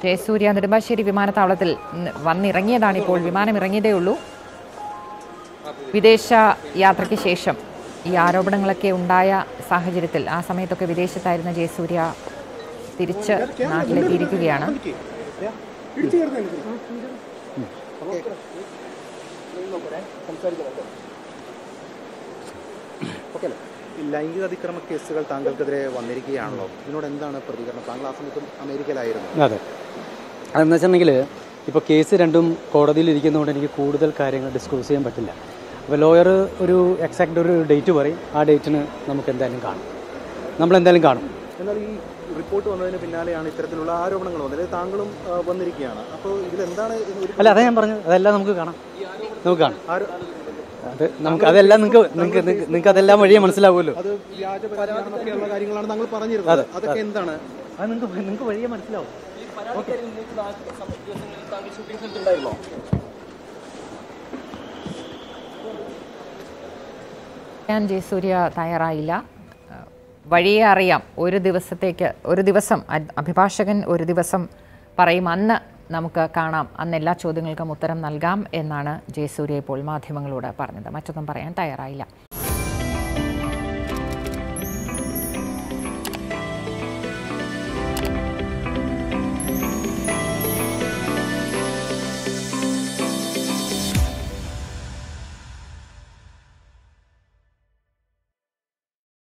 ജയസൂര്യ നെടുമ്പാശ്ശേരി വിമാനത്താവളത്തിൽ ന്ന് വന്നിറങ്ങിയതാണ് ഇപ്പോൾ വിമാനം ഇറങ്ങിയതേ ഉള്ളൂ വിദേശ യാത്രയ്ക്ക് ശേഷം ഈ ആരോപണങ്ങളൊക്കെ ഉണ്ടായ സാഹചര്യത്തിൽ ആ സമയത്തൊക്കെ വിദേശത്തായിരുന്ന ജയസൂര്യ തിരിച്ച് നാട്ടിലെത്തിയിരിക്കുകയാണ് ഈ ലൈംഗിക അതിക്രമ കേസുകൾ താങ്കൾക്കെതിരെ വന്നിരിക്കുകയാണല്ലോ ഇതിനോട് എന്താണ് പ്രതികരണം താങ്കൾ ആ സമയത്തും അമേരിക്കയിലായിരുന്നു അതെ അതെന്ന് വെച്ചിട്ടുണ്ടെങ്കിൽ ഇപ്പോൾ കേസ് രണ്ടും കോടതിയിൽ ഇരിക്കുന്നതുകൊണ്ട് എനിക്ക് കൂടുതൽ കാര്യങ്ങൾ ഡിസ്ക്ലോസ് ചെയ്യാൻ പറ്റില്ല അപ്പോൾ ലോയർ ഒരു എക്സാക്റ്റ് ഒരു ഡേറ്റ് പറയും ആ ഡേറ്റിന് നമുക്ക് എന്തായാലും കാണും നമ്മൾ എന്തായാലും കാണും എന്നാൽ ഈ റിപ്പോർട്ട് വന്നതിന് പിന്നാലെയാണ് ഇത്തരത്തിലുള്ള ആരോപണങ്ങൾ വന്നത് അതായത് താങ്കളും ആ, വന്നിരിക്കുകയാണ് അപ്പോൾ ഇതിലെന്താണ് ഇത് ഒരു- അല്ല അതാ ഞാൻ പറഞ്ഞത് അതെല്ലാം നമുക്ക് കാണാം നമുക്ക് കാണാം ആരോ- അത് നമുക്ക് അതെല്ലാം നിങ്ങൾക്ക് നിങ്ങൾക്ക് നിങ്ങൾക്ക് അതെല്ലാം വഴിയേ മനസ്സിലാവുമല്ലോ അത് വ്യാജ പരാതിയാണെന്നൊക്കെയുള്ള കാര്യങ്ങളാണ് താങ്കൾ പറഞ്ഞിരുന്നത് അതൊക്കെ എന്താണ് അത് നിങ്ങൾക്ക് നിങ്ങൾക്ക് വഴിയേ മനസ്സിലാവും ഞാൻ ജയസൂര്യ തയ്യാറായില്ല ഏഹ് വഴിയെ അറിയാം ഒരു ദിവസത്തേക്ക് ഒരു ദിവസം അ- അഭിഭാഷകൻ ഒരു ദിവസം പറയും അന്ന് നമുക്ക് കാണാം അന്ന് എല്ലാ ചോദ്യങ്ങൾക്കും ഉത്തരം നൽകാം എന്നാണ് ജയസൂര്യ ഇപ്പോൾ മാധ്യമങ്ങളോട് പറഞ്ഞത് മറ്റൊന്നും പറയാൻ തയ്യാറായില്ല